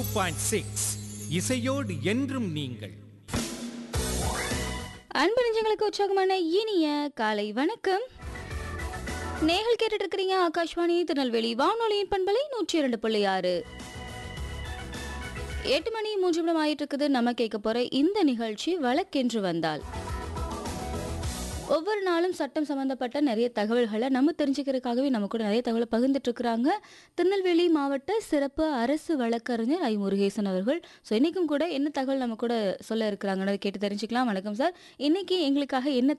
point six இசையோடு என்றும் நீங்கள் அன்பு நெஞ்சங்களுக்கு உற்சாகமான இனிய காலை வணக்கம் நேர்கள் கேட்டுட்டு இருக்கிறீங்க ஆகாஷ்வாணி திருநெல்வேலி வானொலியின் பண்பலை நூற்றி இரண்டு புள்ளி ஆறு எட்டு மணி மூன்று நிமிடம் ஆயிட்டு இருக்குது நம்ம கேட்க போற இந்த நிகழ்ச்சி வழக்கென்று வந்தால் ஒவ்வொரு நாளும் சட்டம் சம்பந்தப்பட்ட நிறைய தகவல்களை நம்ம தெரிஞ்சுக்கிறதுக்காகவே நம்ம கூட நிறைய தகவலை பகிர்ந்துட்டு இருக்கிறாங்க திருநெல்வேலி மாவட்ட சிறப்பு அரசு வழக்கறிஞர் ஐ முருகேசன் அவர்கள் ஸோ இன்னைக்கும் கூட என்ன தகவல் நம்ம கூட சொல்ல இருக்கிறாங்கன்னு கேட்டு தெரிஞ்சுக்கலாம் வணக்கம் சார் இன்னைக்கு எங்களுக்காக என்ன